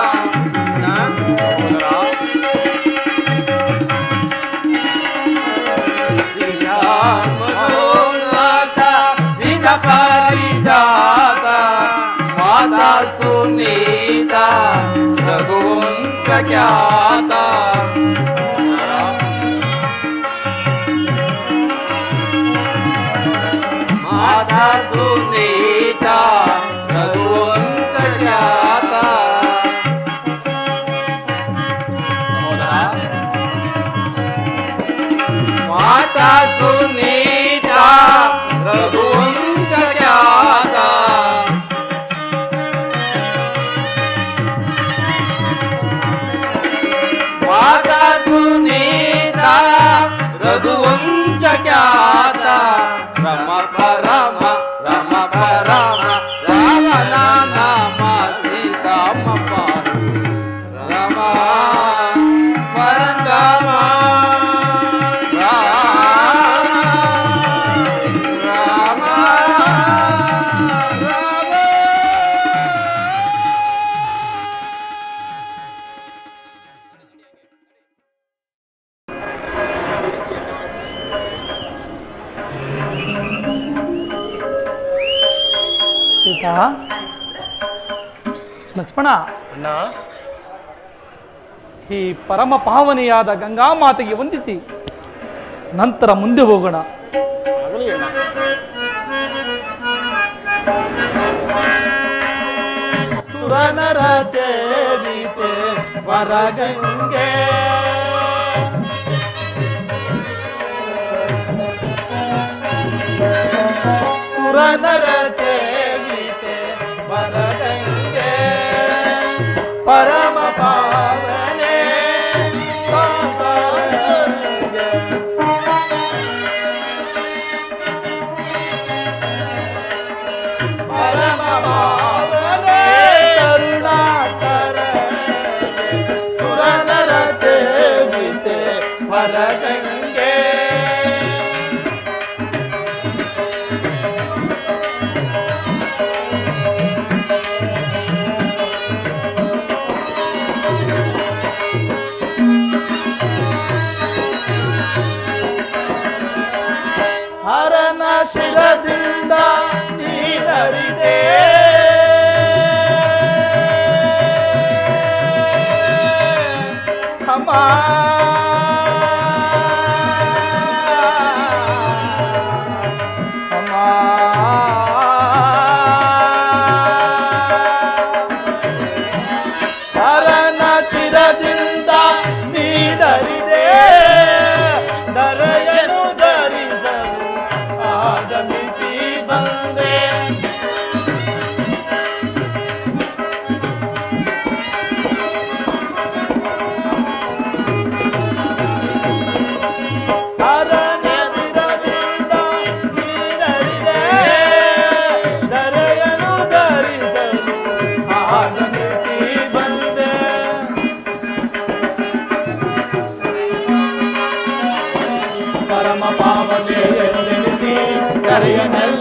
ಸೀತಾ ಮನೋನಾಥ ಸೀತ ಪಾರಿಜಾತ ಮಾತಾ ಸುನೀತ ರಘುವಂಶ ಖ್ಯಾತ ಮಾತಾ ಸುನೀತ ರಘುವಂಶ ಖ್ಯಾತ ಮಾತಾ ಸುನೀತ ರಘುವಂಶ ಖ್ಯಾತ ಮಾತಾ ಸುನೀತ ರಘುವಂಶ ಖ್ಯಾತ ರಮ ಪರಮ ರಮ ಪರಮ ರಾಮನ ನಾಮ ಸೀತಾಮ ಪಾಹಿ ರಮ ಪರಂಧಾಮ ರಾಮ ರಾಮ ರಾಮ ಸೀತಾ ಲಕ್ಷ್ಮಣ ಅಣ್ಣ ಈ ಪರಮ ಪಾವನೆಯಾದ ಗಂಗಾ ಮಾತೆಗೆ ವಂದಿಸಿ ನಂತರ ಮುಂದೆ ಹೋಗೋಣ ಆಗಲಿ ಅಣ್ಣ ಸುರನರ ಸೇವಿತೆ ವರಗಂಗೆ ಸುರನರ ಸೇವಿತೆ ವರಗಂಗೆ ಪರಮ ಪಾವನೆ ಕಾಂತಾರಂಗೆ. ಪರಮ ಪಾವನೆ ಕರುಣಾಕರ ಸುರನರ ಸೇವಿತೆ ವರಗಂಗೆ ಹರನ ಶಿರದಿಂದ ನೀರರಿದೆ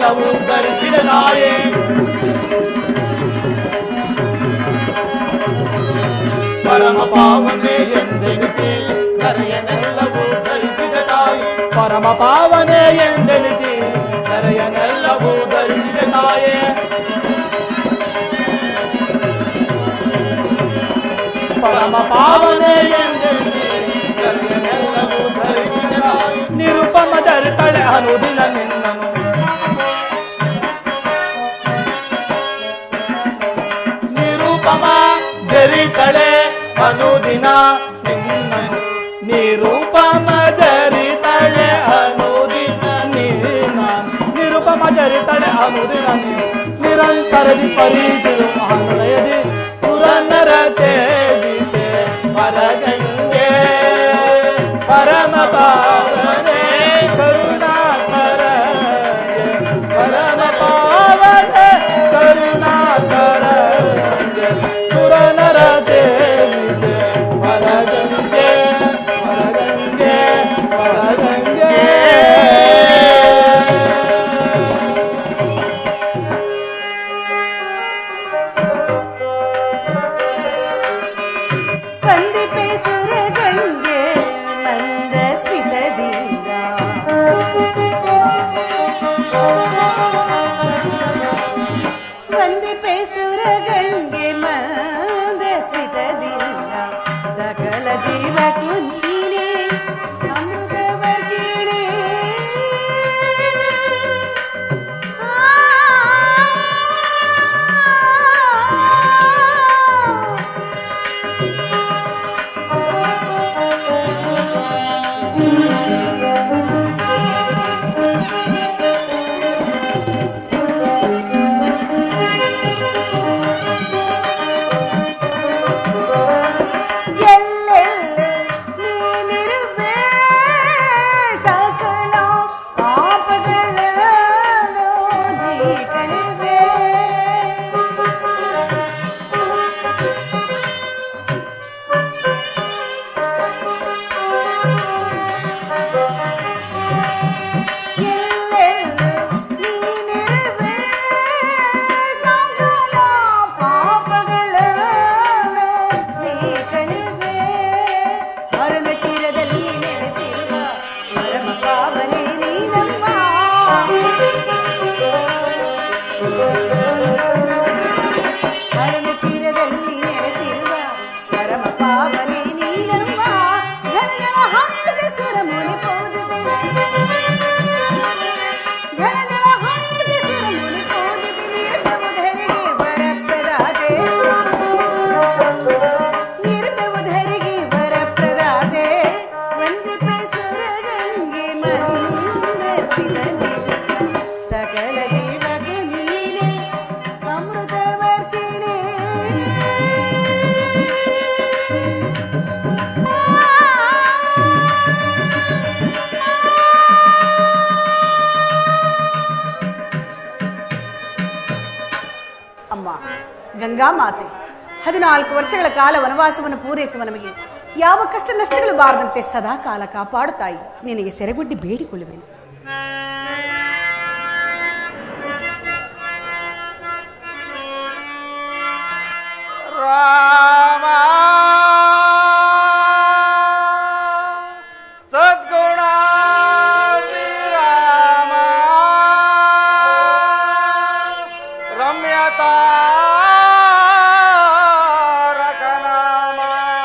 ಕರೆಯನೆಲ್ಲವೂ ಧರಿಸಿದ ತಾಯೇ ಪರಮ ಪಾವನೆ ಎಂದೆನಿಸಿ ಕರೆಯನೆಲ್ಲವೂ ಧರಿಸಿದ ತಾಯಿ ಪರಮ ಪಾವನೆ ಎಂದೆನಿಸಿ ಕರೆಯನೆಲ್ಲವೂ ಧರಿಸಿದ ತಾಯೇ ಪರಮ ಪಾವನೆ ಎಂದೆನಿಸಿ ಕರೆಯನೆಲ್ಲವೂ ಧರಿಸಿದ ತಾಯಿ ನಿರುಪಮ ಜರಿತಳೆ ಅನುದಿನ ನಿನ್ನನು ನಿರೂಪಮ ಜರಿತಳೆ ಅನುದಿನ ನಿನ್ನನು ನಿರೂಪಮ ಜರಿತಳೆ ಅನುದಿನ ನೀನ ನಿರುಪಮ ಜರಿತಳೆ ಅನುದಿನ ನೀನು ನಿರಂತರದಿ ಪರಿಚಿರು ಹೃದಯದಿ ಪುರಂದರ ಸೇವಿತೆ ಪರಗಂಗೆ ಪರಮ ಪಾವನೆ ಕರುಣಾಕರ ಪರಮ ಪಾವನೆ ಕರುಣಾಕರ ಸುರನರ ಸೇವಿತೆ ಪರಗಂಗೆ ಪರಗಂಗೆ ಪರಗಂಗೆ ವಂದಿಪೆ ಸುರಗಂಗೆ ಮಂದ ಸ್ಮಿತದಿಂದ ವಂದಿಪೆ ಸುರಗಂಗೆ ಮಂದ ಸ್ಮಿತದಿಂದ ಸಕಲ ಜೀವಕ್ಕೂ ನೀನೇ ಅಮೃತ ವರ್ಷಿಣಿ ಆ ಎಲ್ಲೆಲ್ಲೂ ನೀನಿರುವೆ ಸಕಲ ಪಾಪಗಳನ್ನು ನೀಗಲಿವೆ ಎಲ್ಲೆಲ್ಲೂ ನೀನಿರುವೆ ಸಕಲ ಪಾಪಗಳನ್ನು ನೀಗಲಿವೆ ಹರನ ಚಿರದಲ್ಲಿ ನೆಲೆಸಿರುವ ಪರಮ ಪಾವನೆ ನೀನಮ್ಮ ಹರನ ಶಿರದಲ್ಲಿ ನೆಲೆಸಿರುವ ಪರಮ ಪಾವನೆ ನೀನಮ್ಮ ಜನಗಳ ಹರಿದ ಸುರ ಮುನಿ ಪೂಜತೆ ಜನಗಳ ಹರಿದ ಸುರ ಮುನಿ ಪೂಜತೆ ನಿರತವುಧರಿಗೆ ವರಪ್ರದಾತೆ ನಿರತವುಧರಿಗೆ ವರಪ್ರದಾತೆ ವಂದಿಪೆ ಸುರಗಂಗೆ ಮಂದ ಸ್ಮಿತದಿಂದ ಸಕಲ ಜೀವಕ್ಕೆ ನೀನೆ ಅಮೃತ ವರ್ಚಿಣಿ ಅಮ್ಮ ಗಂಗಾ ಮಾತೆ ಹದಿನಾಲ್ಕು ವರ್ಷಗಳ ಕಾಲ ವನವಾಸವನ್ನು ಪೂರೈಸುವ ನಮಗೆ ಯಾವ ಕಷ್ಟ ನಷ್ಟಗಳು ಬಾರದಂತೆ ಸದಾ ಕಾಲ ಕಾಪಾಡುತ್ತಾಯಿ ನಿನಗೆ ಸೆರೆಗುಡ್ಡಿ ಬೇಡಿಕೊಳ್ಳುವೆನು ರಾಮ ಸದ್ಗುಣ ಶ್ರೀರಾಮ ರಮ್ಯತಾ ರಕನಾಮ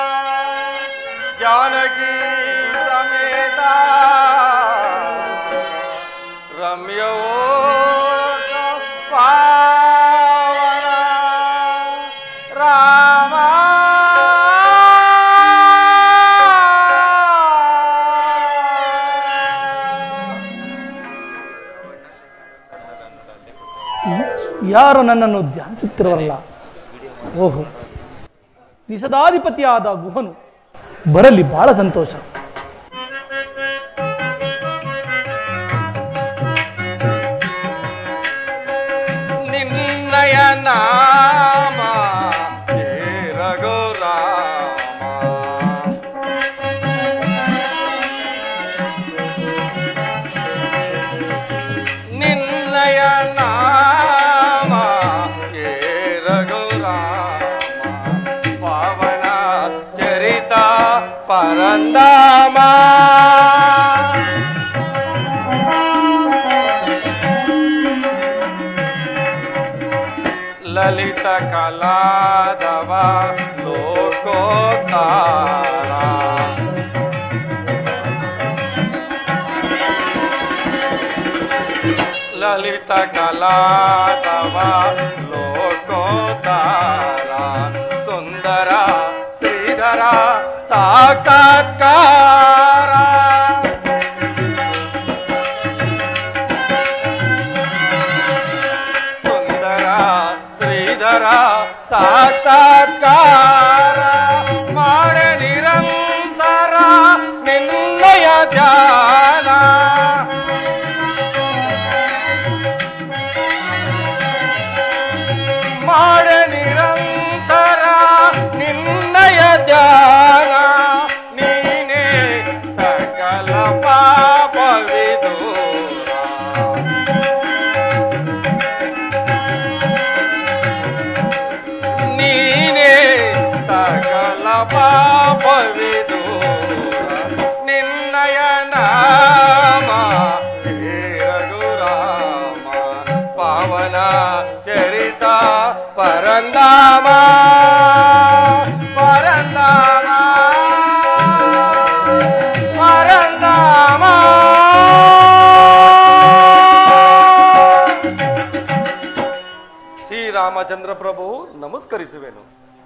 ಜಾನಕಿ ಸಮೇತ ರಮ್ಯೋ ಪಾವನ ರಾಮ ಯಾರು ನನ್ನನ್ನು ಧ್ಯಾನಿಸುತ್ತಿರುವಲ್ಲ ಓಹೋ ನಿಷದಾಧಿಪತಿಯಾದ ಗುಹನು ಬರಲಿ ಬಹಳ ಸಂತೋಷ ನಿನ್ನಯ ನಾಮ ಹೇ ರಘುರಾಮ ನಿನ್ನಯ ಪರಂದಾಮ ಲಲಿತ ಕಲಾದವ ಲೋಕೋತ್ತಾರ ಲಲಿತ ಕಲಾದವ ಲೋಕೋತ್ತಾರ ಸುಂದರ ಶ್ರೀಧರ ಸಾಕ್ಷಾತ್ಕಾರ ಸುಂದರ ಶ್ರೀಧರ ಸಾಕ್ಷಾತ್ಕಾರ ಮಾಡ ನಿರಂತರ ನಿನ್ನಯ ಧ್ಯಾನ ಮಾಡ ನಿರಂತರ ನಿನ್ನಯ ಧ್ಯಾನ ನೀನೇ ಸಕಲ ಪಾಪವಿದೂರ ನೀನೇ ಸಕಲ ಪಾಪವಿದು ನಿನ್ನಯ ನಾಮ ಹೇ ರಘುರಾಮ ಪಾವನ ಚರಿತ ಪರಂದಾಮ ಪರಂದಾಮ ಪರಂದಾಮ ಶ್ರೀರಾಮಚಂದ್ರ ಪ್ರಭು ನಮಸ್ಕರಿಸುವೆನು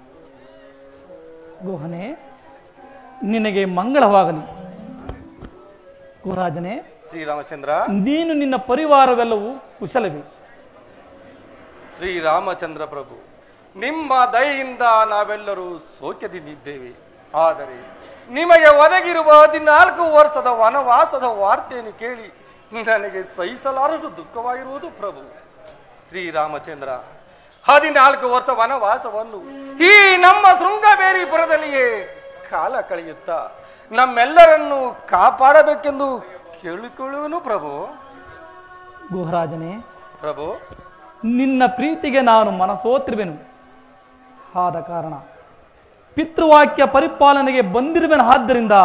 ಗುಹನೆ ನಿನಗೆ ಮಂಗಳವಾಗಲಿ ಗುರಾಜನೇ ಶ್ರೀರಾಮಚಂದ್ರ ನೀನು ನಿನ್ನ ಪರಿವಾರವೆಲ್ಲವೂ ಕುಶಲವೇ ಶ್ರೀರಾಮಚಂದ್ರ ಪ್ರಭು ನಿಮ್ಮ ದಯೆಯಿಂದ ನಾವೆಲ್ಲರೂ ಸೌಖ್ಯದಿಂದಿದ್ದೇವೆ ಆದರೆ ನಿಮಗೆ ಒದಗಿರುವ ಹದಿನಾಲ್ಕು ವರ್ಷದ ವನವಾಸದ ವಾರ್ತೆಯನ್ನು ಕೇಳಿ ನನಗೆ ಸಹಿಸಲಾರದು ದುಃಖವಾಗಿರುವುದು ಪ್ರಭು ಶ್ರೀರಾಮಚಂದ್ರ ಹದಿನಾಲ್ಕು ವರ್ಷ ವನವಾಸವನ್ನು ಈ ನಮ್ಮ ಶೃಂಗಬೇರಿಪುರದಲ್ಲಿಯೇ ಕಾಲ ಕಳೆಯುತ್ತಾ ನಮ್ಮೆಲ್ಲರನ್ನು ಕಾಪಾಡಬೇಕೆಂದು ಕೇಳಿಕೊಳ್ಳುವನು ಪ್ರಭು ಗುಹರಾಜನೇ ಪ್ರಭು ನಿನ್ನ ಪ್ರೀತಿಗೆ ನಾನು ಮನಸೋತಿರುವೆನು ಆದ ಕಾರಣ ಪಿತೃವಾಕ್ಯ ಪರಿಪಾಲನೆಗೆ ಬಂದಿರುವೆನು ಆದ್ದರಿಂದ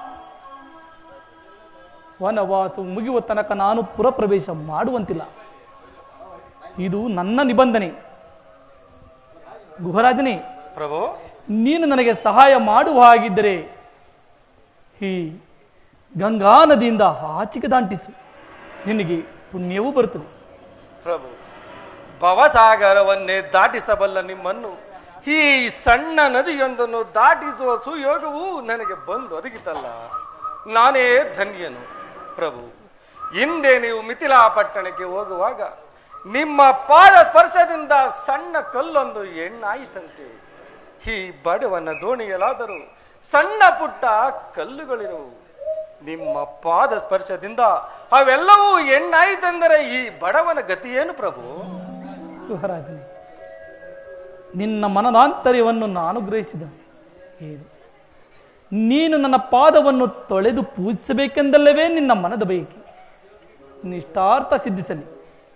ವನವಾಸ ಮುಗಿಯುವ ತನಕ ನಾನು ಪುರಪ್ರವೇಶ ಮಾಡುವಂತಿಲ್ಲ ಇದು ನನ್ನ ನಿಬಂಧನೆ ಗುಹರಾಜನೇ ಪ್ರಭು ನೀನು ನನಗೆ ಸಹಾಯ ಮಾಡುವ ಹಾಗಿದ್ದರೆ ಈ ಗಂಗಾ ನದಿಯಿಂದ ಆಚೆಗೆ ದಾಂಟಿಸು ನಿನಗೆ ಪುಣ್ಯವೂ ಬರುತ್ತದೆ ಪ್ರಭು ಭವಸಾಗರವನ್ನೇ ದಾಟಿಸಬಲ್ಲ ನಿಮ್ಮನ್ನು ಈ ಸಣ್ಣ ನದಿಯೊಂದನ್ನು ದಾಟಿಸುವ ಸುಯೋಗವು ನನಗೆ ಬಂದು ಒದಗಿತಲ್ಲ ನಾನೇ ಧನ್ಯನು ಪ್ರಭು ಹಿಂದೆ ನೀವು ಮಿಥಿಲಾ ಪಟ್ಟಣಕ್ಕೆ ಹೋಗುವಾಗ ನಿಮ್ಮ ಪಾದ ಸ್ಪರ್ಶದಿಂದ ಸಣ್ಣ ಕಲ್ಲೊಂದು ಎಣ್ಣಾಯಿತಂತೆ ಈ ಬಡವನ ದೋಣಿಯಲಾದರೂ ಸಣ್ಣ ಪುಟ್ಟ ಕಲ್ಲುಗಳಿರುವು ನಿಮ್ಮ ಪಾದ ಸ್ಪರ್ಶದಿಂದ ಅವೆಲ್ಲವೂ ಎಣ್ಣಾಯಿತೆಂದರೆ ಈ ಬಡವನ ಗತಿಯೇನು ಪ್ರಭು ಮಹಾರಾಜನೇ ನಿನ್ನ ಮನದಾಂತರ್ಯವನ್ನು ನಾನು ಗ್ರಹಿಸಿದ ಏನು ನೀನು ನನ್ನ ಪಾದವನ್ನು ತೊಳೆದು ಪೂಜಿಸಬೇಕೆಂದಲ್ಲವೇ ನಿನ್ನ ಮನದ ಬಯಕೆ ನಿಷ್ಠಾರ್ಥ ಸಿದ್ಧಿಸಲಿ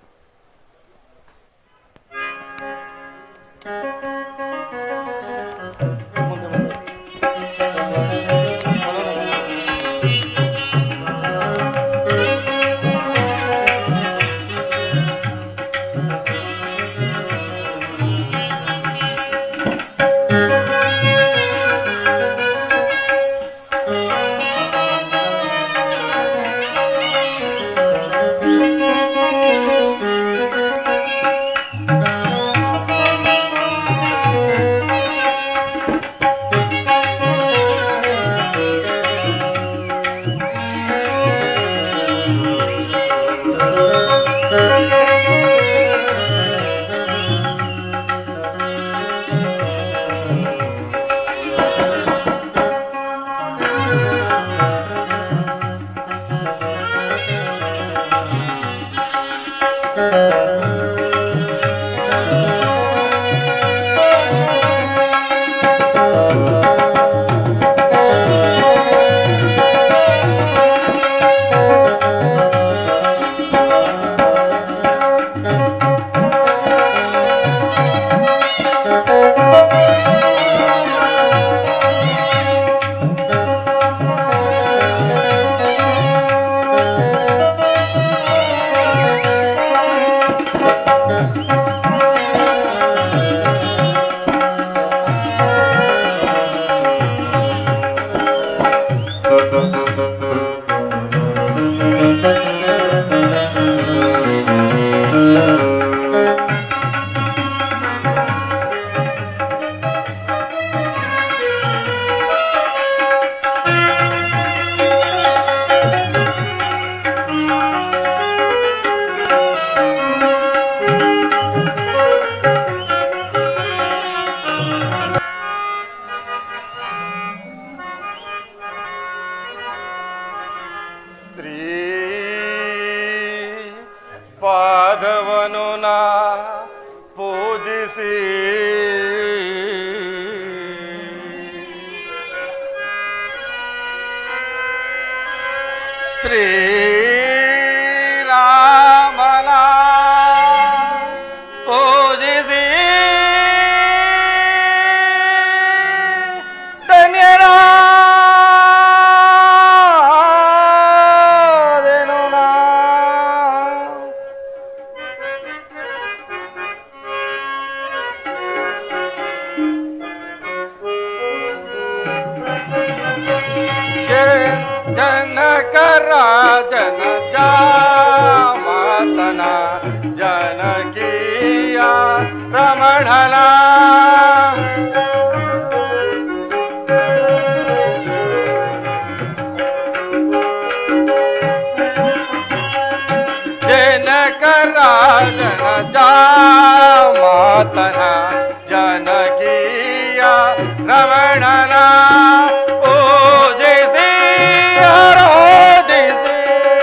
ಮುಂದೆ ಮುಂದೆ. ಿ ಪೂಜಿಸಿ ಶ್ರೀರಾಮನ ಪೂಜಿಸಿ ಧನ್ಯರಾದೆನು ನಾ. ಜಯ ಜನಕರ ಜನ ಜಾಮತನ ಜನಕೀಯ ರಮಣನ ಜನಕರ ಜನ ಜಾಮತನ ಜನಕೀಯ ರಮಣನ ಪೂಜಿಸಿ ಆರಾಧಿಸಿ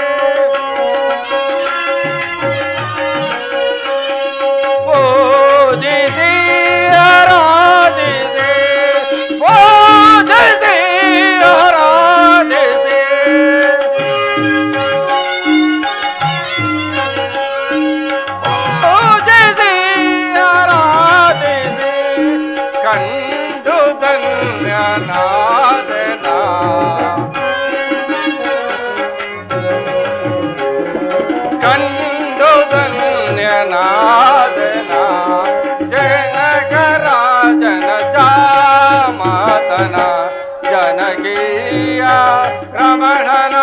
ಪೂಜಿಸಿ ಆರಾಧಿಸಿ ಪೂಜಿಸಿ ಆರಾಧಿಸಿ ಪೂಜಿಸಿ ಆರಾಧಿಸಿ ಕಂಡು ಧನ್ಯನಾದನ ಕಂಡು ಧನ್ಯನಾದನ ಜನಕರ ಜನ ಜಾಮತನ ಜನಕೀಯ ರಮಣನ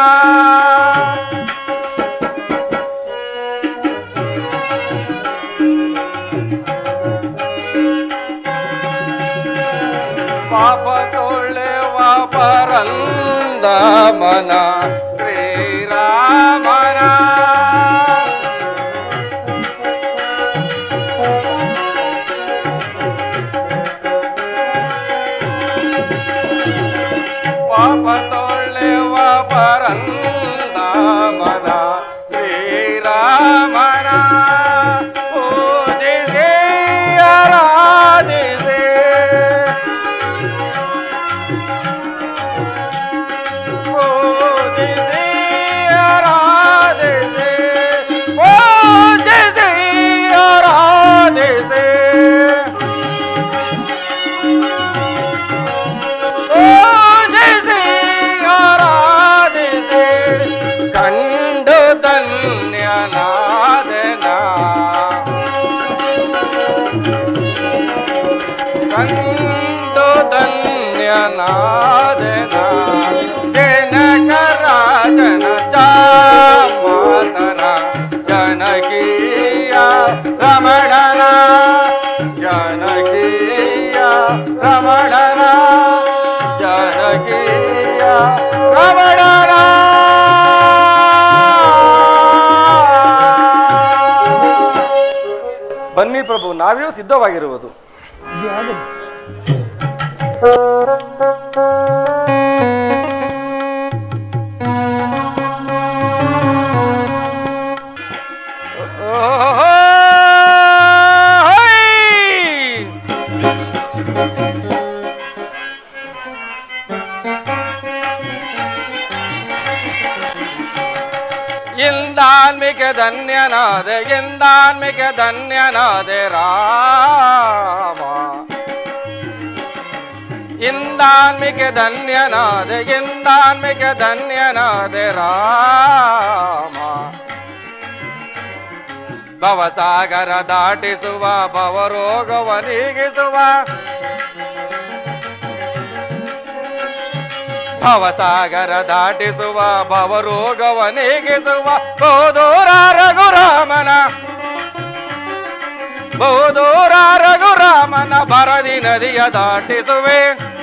ಪಾಪ ತೊಳೆವ ಪರಂದ ಮನ ಶ್ರೀರಾಮನ ಪಾಪ ತೊಳೆವ ಪರಂದ ಮನ ಶ್ರೀರಾಮನ ಪೂಜಿಸಿ ಆರಾಧಿಸಿ ಪೂಜಿಸಿ ಆರಾಧಿಸಿ ಪೂಜಿಸಿ ಆರಾಧಿಸಿ ಪೂಜಿಸಿ ಆರಾಧಿಸಿ ಕಂಡು ಧನ್ಯನಾದನ ಕಂಡು ಧನ್ಯನಾದನ ಜನಕರ ಜನ ಚಾಮತನ ಜನಕೀಯ ರಮಣನ ಜನಕೀಯ ರಮಣನ ಜನಕೀಯ ರಮಣನ ಬನ್ನಿ ಪ್ರಭು ನಾವೇ ಸಿದ್ಧವಾಗಿರುವುದು ಇಂದಾನ್ಮಿಕ ಧನ್ಯನಾದ ಇಂದಾನ್ಮಿಕ ಧನ್ಯನಾದ ರಾಮ ಇಂದಾನ್ಮಿಕ ಧನ್ಯನಾದ ಇಂದಾನ್ಮಿಕ ಧನ್ಯನಾದ ರಾಮ ಭವಸಾಗರ ದಾಟಿಸುವ ಭವರೋಗವ ನೀಗಿಸುವ ಭವಸಾಗರ ದಾಟಿಸುವ ಭವರೋಗವ ನೀಗಿಸುವ ಬಹುದೂರ ರಘುರಾಮನ ಬಹುದೂರ ರಘುರಾಮನ ಭರದಿ ನದಿಯ ದಾಟಿಸುವೆ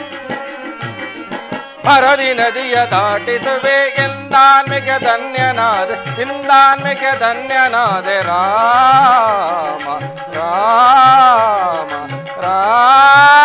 ಭರದಿ ನದಿಯ ದಾಟಿಸುವೆ ಇಂದಾನ್ಮಿಕ ಧನ್ಯನಾದ ಇಂದಾನ್ಮಿಕ ಧನ್ಯನಾದ ರಾಮ ರಾಮ ರಾಮ